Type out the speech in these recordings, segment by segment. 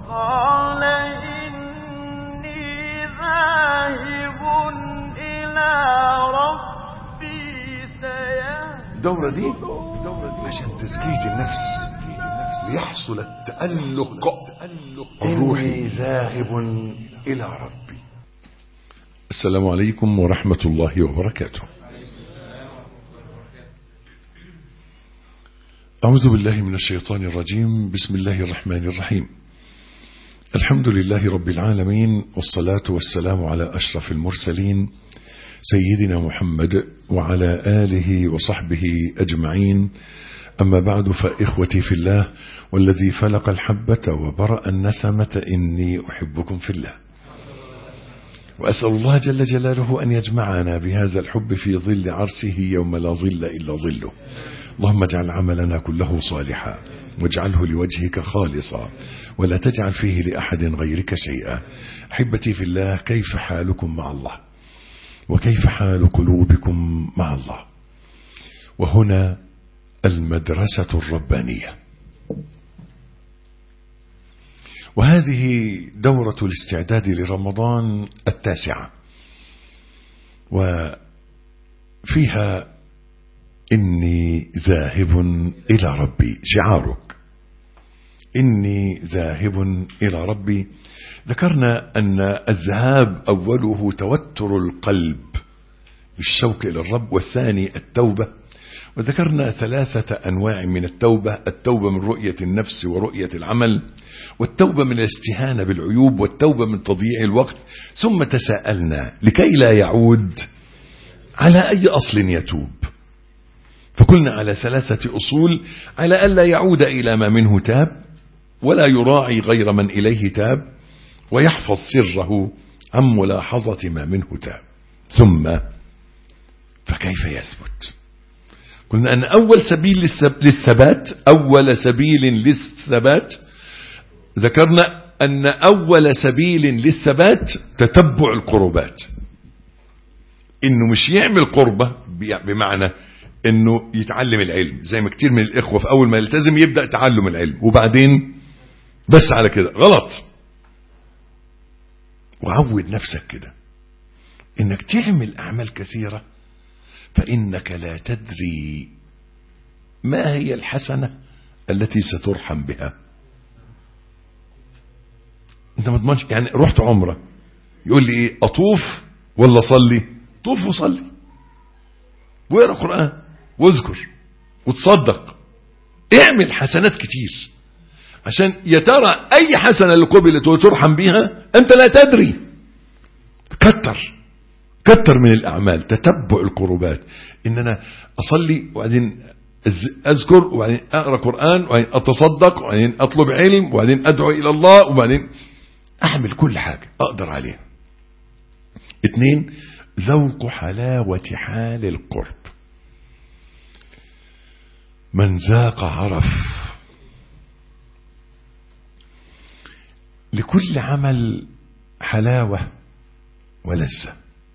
قال إني ذاهب إلى ربي سيهدين الدورة دي عشان تزكية النفس ليحصل التألق الروحي ذاهب إلى ربي السلام عليكم ورحمة الله وبركاته أعوذ بالله من الشيطان الرجيم بسم الله الرحمن الرحيم الحمد لله رب العالمين والصلاة والسلام على أشرف المرسلين سيدنا محمد وعلى آله وصحبه أجمعين أما بعد فإخوتي في الله والذي فلق الحبة وبرأ النسمة إني أحبكم في الله وأسأل الله جل جلاله أن يجمعنا بهذا الحب في ظل عرشه يوم لا ظل إلا ظله اللهم اجعل عملنا كله صالحا واجعله لوجهك خالصا ولا تجعل فيه لأحد غيرك شيئا أحبتي في الله كيف حالكم مع الله وكيف حال قلوبكم مع الله وهنا المدرسة الربانية وهذه دورة الاستعداد لرمضان التاسعة وفيها إني ذاهب إلى ربي شعارك إني ذاهب إلى ربي ذكرنا أن الذهاب أوله توتر القلب بالشوق إلى الرب والثاني التوبة وذكرنا ثلاثة أنواع من التوبة التوبة من رؤية النفس ورؤية العمل والتوبة من الاستهانة بالعيوب والتوبة من تضييع الوقت ثم تساءلنا لكي لا يعود على أي أصل يتوب فقلنا على ثلاثة أصول على ألا يعود إلى ما منه تاب ولا يراعي غير من إليه تاب ويحفظ سره عن ملاحظة ما منه تاب ثم فكيف يثبت قلنا أن أول سبيل للثبات أول سبيل للثبات ذكرنا أن أول سبيل للثبات تتبع القربات إنه مش يعمل قربة بمعنى إنه يتعلم العلم زي ما كتير من الإخوة في أول ما يلتزم يبدأ تعلم العلم وبعدين بس على كده غلط وعود نفسك كده إنك تعمل أعمال كثيرة فإنك لا تدري ما هي الحسنة التي سترحم بها انت ما تضمنش يعني رحت عمره يقول لي ايه اطوف ولا اصلي طوف وصلي واقرا قران واذكر وتصدق اعمل حسنات كتير عشان يا ترى اي حسنه اللي قبلت وترحم بيها انت لا تدري كتر كتر من الاعمال تتبع القربات ان انا اصلي وبعدين اذكر وبعدين اقرا قران وبعدين اتصدق وبعدين اطلب علم وبعدين ادعو الى الله وبعدين اعمل كل حاجه اقدر عليها اثنين ذوق حلاوه حال القرب من ذاق عرف لكل عمل حلاوه ولذه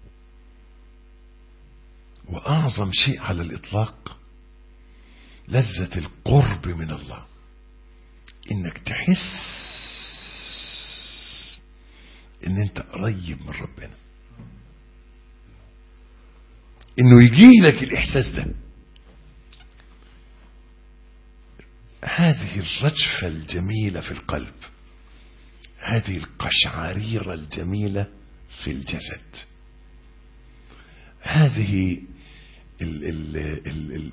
واعظم شيء على الاطلاق لذة القرب من الله انك تحس ان انت قريب من ربنا انه يجي لك الاحساس ده هذه الرجفة الجميلة في القلب هذه القشعريرة الجميلة في الجسد هذه ال ال ال ال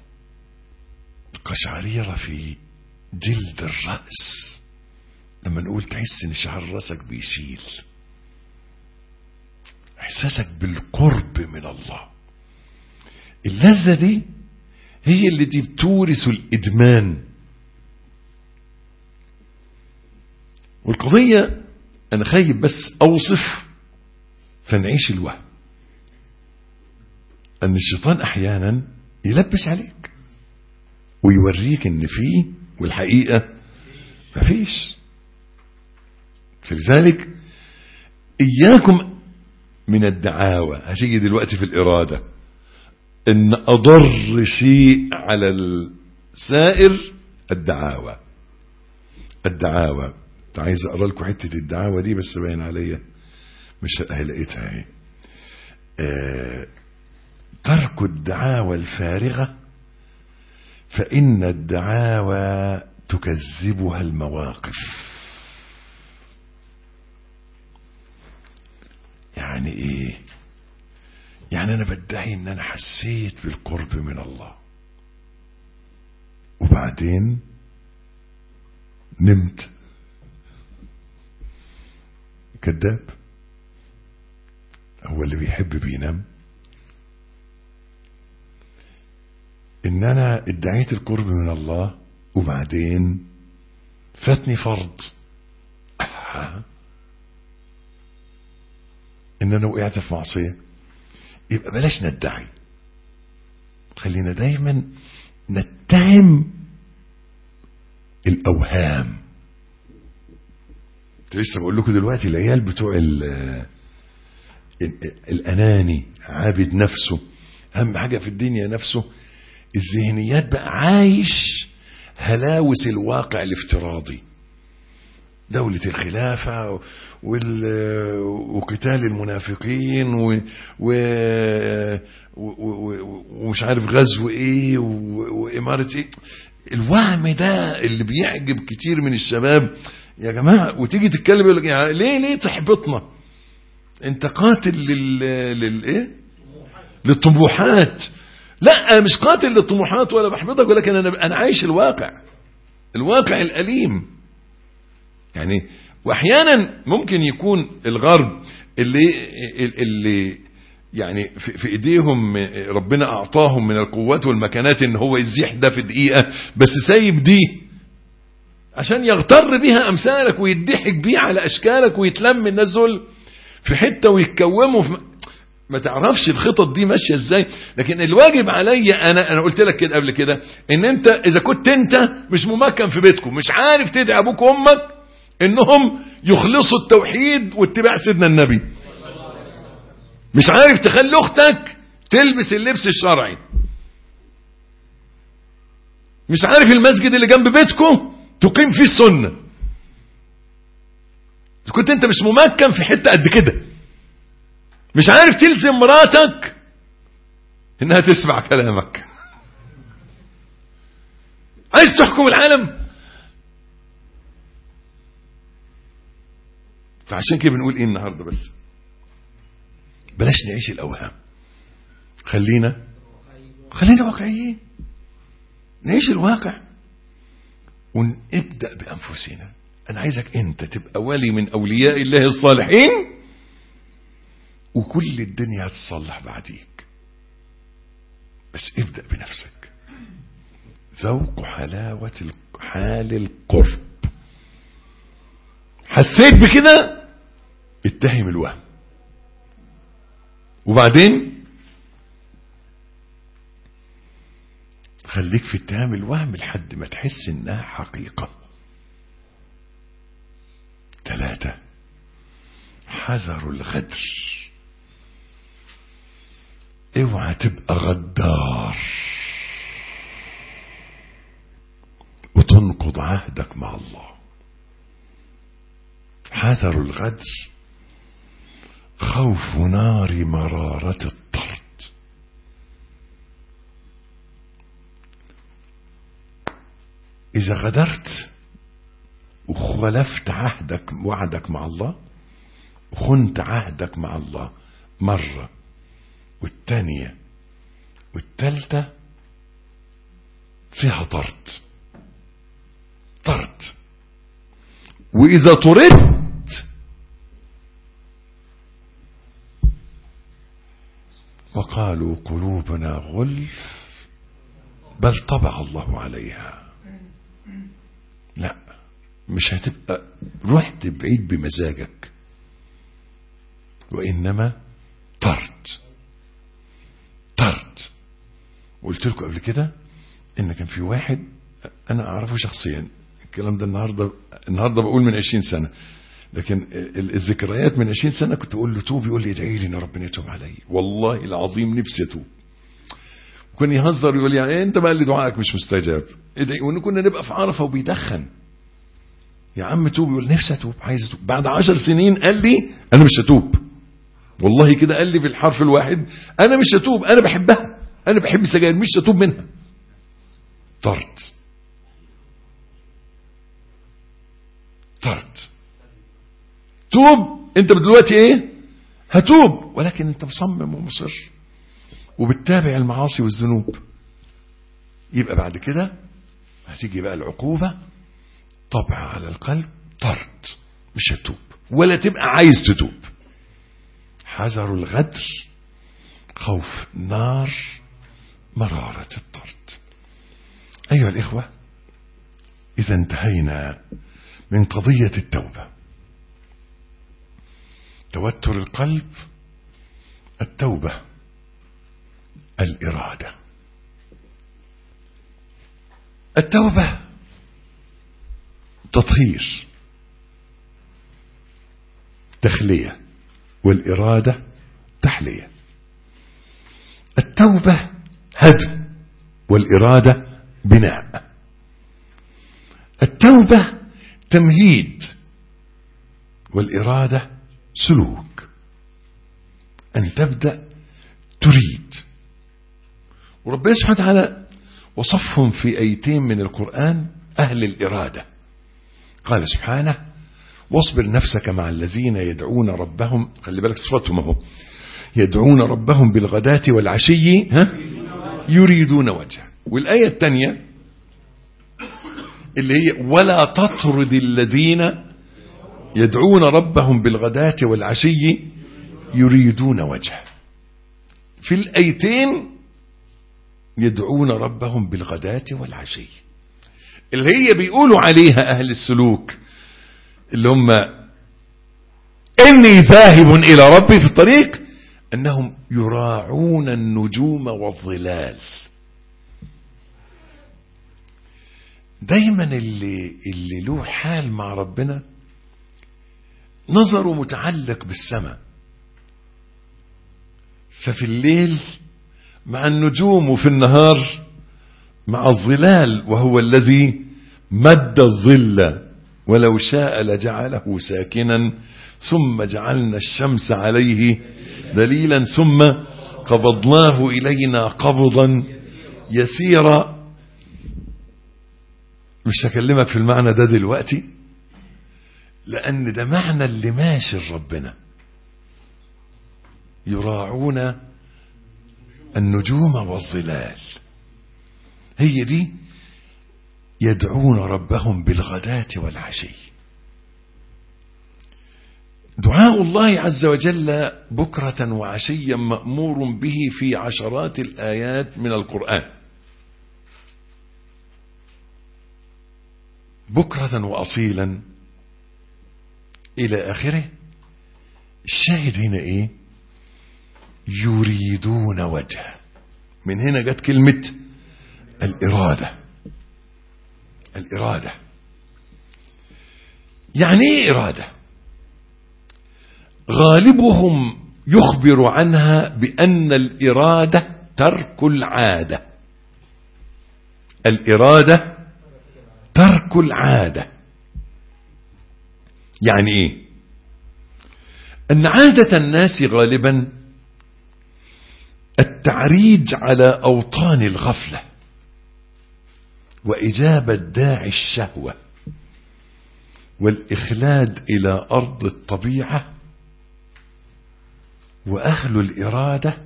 القشعريرة في جلد الرأس لما نقول تحس ان شعر راسك بيشيل احساسك بالقرب من الله اللذة دي هي اللي دي بتورث الادمان والقضية انا خايف بس اوصف فنعيش الوهم ان الشيطان احيانا يلبس عليك ويوريك ان فيه والحقيقة مفيش فلذلك اياكم من الدعاوى هتيجي دلوقتي في الارادة ان اضر شيء على السائر الدعاوى الدعاوى كنت عايز اقرا لكم حته الدعاوى دي بس باين عليا مش لقيتها اهي آه، ترك الدعاوى الفارغه فان الدعاوى تكذبها المواقف يعني ايه يعني انا بدعي ان انا حسيت بالقرب من الله وبعدين نمت كذاب هو اللي بيحب بينام ان انا ادعيت القرب من الله وبعدين فاتني فرض آه. ان انا وقعت في معصيه يبقى بلاش ندعي خلينا دايما نتهم الاوهام كنت لسه بقول لكم دلوقتي العيال بتوع ال- ال- الاناني عابد نفسه اهم حاجه في الدنيا نفسه الذهنيات بقى عايش هلاوس الواقع الافتراضي دولة الخلافة وال- وقتال المنافقين و- و- و- و- ومش عارف غزو ايه و- وإمارة ايه الوهم ده اللي بيعجب كتير من الشباب يا جماعة وتيجي تتكلم يقول لك يعني ليه ليه تحبطنا انت قاتل لل للايه للطموحات لا مش قاتل للطموحات ولا بحبطك ولكن انا انا عايش الواقع الواقع الاليم يعني واحيانا ممكن يكون الغرب اللي اللي يعني في في ايديهم ربنا اعطاهم من القوات والمكانات ان هو يزيح ده في دقيقه بس سايب دي عشان يغتر بيها امثالك ويضحك بيه على اشكالك ويتلم الناس دول في حته ويتكوموا في ما تعرفش الخطط دي ماشيه ازاي لكن الواجب عليا انا انا قلت لك كده قبل كده ان انت اذا كنت انت مش ممكن في بيتكم مش عارف تدعي ابوك وامك انهم يخلصوا التوحيد واتباع سيدنا النبي مش عارف تخلي اختك تلبس اللبس الشرعي مش عارف المسجد اللي جنب بيتكم تقيم فيه السنه إذا كنت انت مش ممكن في حته قد كده مش عارف تلزم مراتك انها تسمع كلامك عايز تحكم العالم فعشان كده بنقول ايه النهارده بس بلاش نعيش الاوهام خلينا خلينا واقعيين نعيش الواقع ونبدا بانفسنا انا عايزك انت تبقى ولي من اولياء الله الصالحين وكل الدنيا هتصلح بعديك بس ابدأ بنفسك ذوق حلاوة ال- حال القرب حسيت بكده اتهم الوهم وبعدين خليك في اتهام الوهم لحد ما تحس انها حقيقة ثلاثة حذر الغدر اوعى تبقى غدار وتنقض عهدك مع الله حذر الغدر خوف نار مرارة الطرد إذا غدرت وخلفت عهدك وعدك مع الله وخنت عهدك مع الله مرة والتانية والتالتة فيها طرد طرد وإذا طردت وقالوا قلوبنا غلف بل طبع الله عليها لا مش هتبقى رحت بعيد بمزاجك وإنما طرد طرد قلت لكم قبل كده ان كان في واحد انا اعرفه شخصيا الكلام ده النهارده النهارده بقول من 20 سنه لكن ال- الذكريات من 20 سنه كنت اقول له توب يقول لي ادعي لي ان ربنا يتوب علي والله العظيم نفسي اتوب كان يهزر يقول لي يعني انت بقى اللي دعائك مش مستجاب ادعي وان كنا نبقى في عرفه وبيدخن يا عم توب يقول نفسي اتوب عايز اتوب بعد عشر سنين قال لي انا مش هتوب والله كده قال لي في الحرف الواحد انا مش هتوب انا بحبها انا بحب السجاير مش هتوب منها طرد طرد توب انت دلوقتي ايه هتوب ولكن انت مصمم ومصر وبتتابع المعاصي والذنوب يبقى بعد كده هتيجي بقى العقوبة طبع على القلب طرد مش هتوب ولا تبقى عايز تتوب حذر الغدر خوف نار مرارة الطرد أيها الإخوة إذا انتهينا من قضية التوبة توتر القلب التوبة الإرادة التوبة تطهير تخلية والإرادة تحلية التوبة هدم والإرادة بناء التوبة تمهيد والإرادة سلوك أن تبدأ تريد وربنا سبحانه وتعالى وصفهم في أيتين من القرآن أهل الإرادة قال سبحانه واصبر نفسك مع الذين يدعون ربهم خلي بالك صفاتهم اهو يدعون ربهم بالغداة والعشي ها يريدون وجهه والآية الثانية اللي هي ولا تطرد الذين يدعون ربهم بالغداة والعشي يريدون وجهه في الأيتين يدعون ربهم بالغداة والعشي اللي هي بيقولوا عليها أهل السلوك اللي هم إني ذاهب إلى ربي في الطريق أنهم يراعون النجوم والظلال دايما اللي, اللي له حال مع ربنا نظره متعلق بالسماء ففي الليل مع النجوم وفي النهار مع الظلال وهو الذي مد الظل ولو شاء لجعله ساكنا ثم جعلنا الشمس عليه دليلا ثم قبضناه إلينا قبضا يسيرا مش هكلمك في المعنى ده دلوقتي لأن ده معنى اللي ماشي ربنا يراعون النجوم والظلال هي دي يدعون ربهم بالغداة والعشي دعاء الله عز وجل بكرة وعشيا مأمور به في عشرات الآيات من القرآن بكرة وأصيلا إلى آخره الشاهد هنا إيه يريدون وجهه من هنا جت كلمة الإرادة الإرادة يعني إيه إرادة غالبهم يخبر عنها بأن الإرادة ترك العادة الإرادة ترك العادة يعني إيه أن عادة الناس غالبا التعريج على أوطان الغفلة وإجابة داعي الشهوة والإخلاد إلى أرض الطبيعة وأهل الإرادة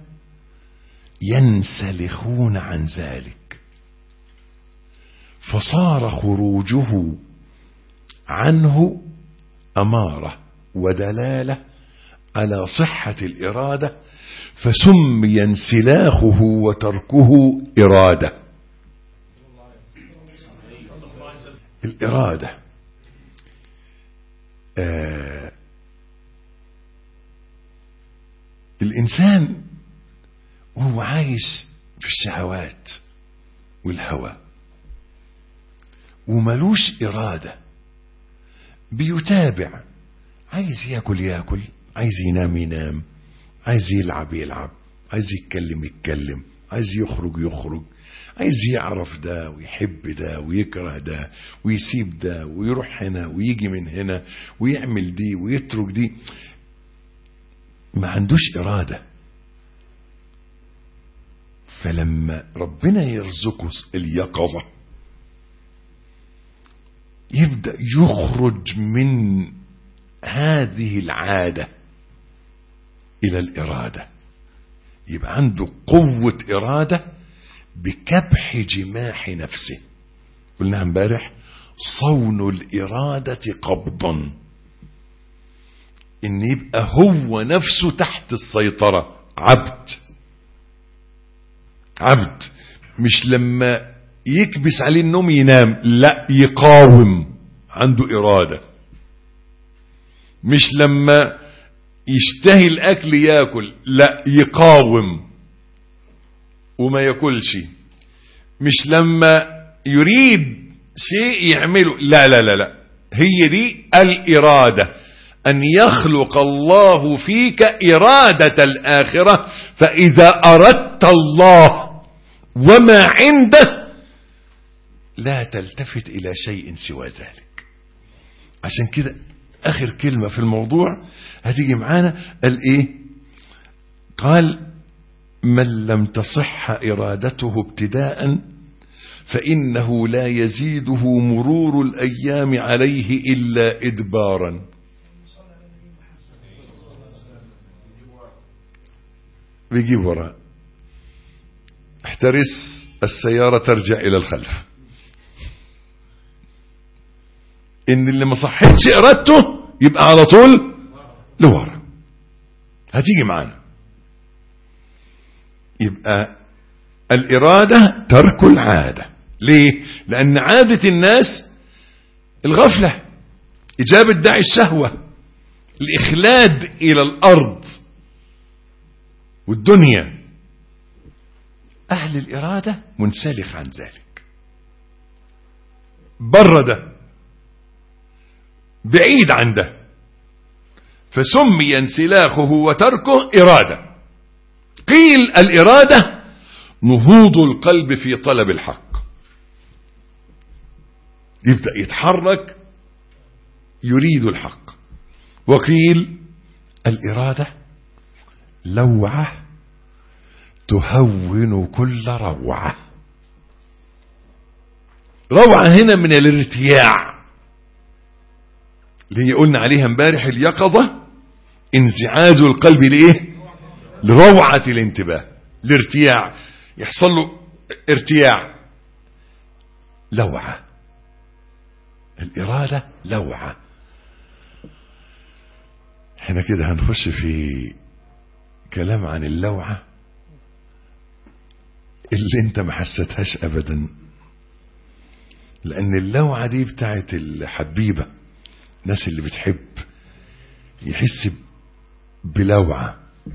ينسلخون عن ذلك فصار خروجه عنه أمارة ودلالة على صحة الإرادة فسمي انسلاخه وتركه إرادة الإرادة آه الإنسان وهو عايش في الشهوات والهوى وملوش إرادة بيتابع عايز ياكل ياكل عايز ينام ينام عايز يلعب يلعب عايز يتكلم يتكلم عايز يخرج يخرج عايز يعرف ده ويحب ده ويكره ده ويسيب ده ويروح هنا ويجي من هنا ويعمل دي ويترك دي ما عندوش إرادة فلما ربنا يرزقه اليقظة يبدأ يخرج من هذه العادة إلى الإرادة يبقى عنده قوة إرادة بكبح جماح نفسه قلنا امبارح صون الإرادة قبضا إن يبقى هو نفسه تحت السيطرة عبد عبد مش لما يكبس عليه النوم ينام لا يقاوم عنده إرادة مش لما يشتهي الأكل ياكل لا يقاوم وما ياكلش مش لما يريد شيء يعمله لا لا لا لا هي دي الإرادة أن يخلق الله فيك إرادة الآخرة فإذا أردت الله وما عنده لا تلتفت إلى شيء سوى ذلك عشان كده آخر كلمة في الموضوع هتيجي معانا قال إيه قال من لم تصح إرادته ابتداء فإنه لا يزيده مرور الأيام عليه إلا إدبارا بيجيب وراء احترس السيارة ترجع إلى الخلف إن اللي ما صحتش إرادته يبقى على طول لورا هتيجي معانا يبقى الإرادة ترك العادة ليه؟ لأن عادة الناس الغفلة إجابة داعي الشهوة الإخلاد إلى الأرض والدنيا أهل الإرادة منسلخ عن ذلك بر ده بعيد عن ده فسمي انسلاخه وتركه إرادة قيل الإرادة نهوض القلب في طلب الحق يبدأ يتحرك يريد الحق وقيل الإرادة لوعة تهون كل روعة روعة هنا من الارتياع اللي هي قلنا عليها امبارح اليقظة انزعاج القلب لإيه لروعة الانتباه الارتياع يحصل له ارتياع لوعة الإرادة لوعة احنا كده هنخش في كلام عن اللوعة اللي انت ما حسيتهاش ابدا لان اللوعة دي بتاعت الحبيبة الناس اللي بتحب يحس بلوعة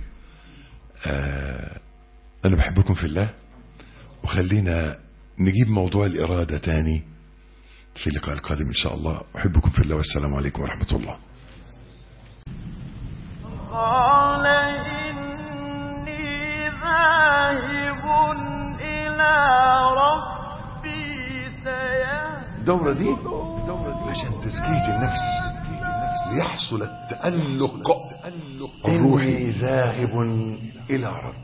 آه انا بحبكم في الله وخلينا نجيب موضوع الارادة تاني في اللقاء القادم ان شاء الله احبكم في الله والسلام عليكم ورحمة الله قال إني ذاهب إلى ربي سيهدين الدورة دي عشان تزكية النفس ليحصل التألق الروحي ذاهب إلى ربي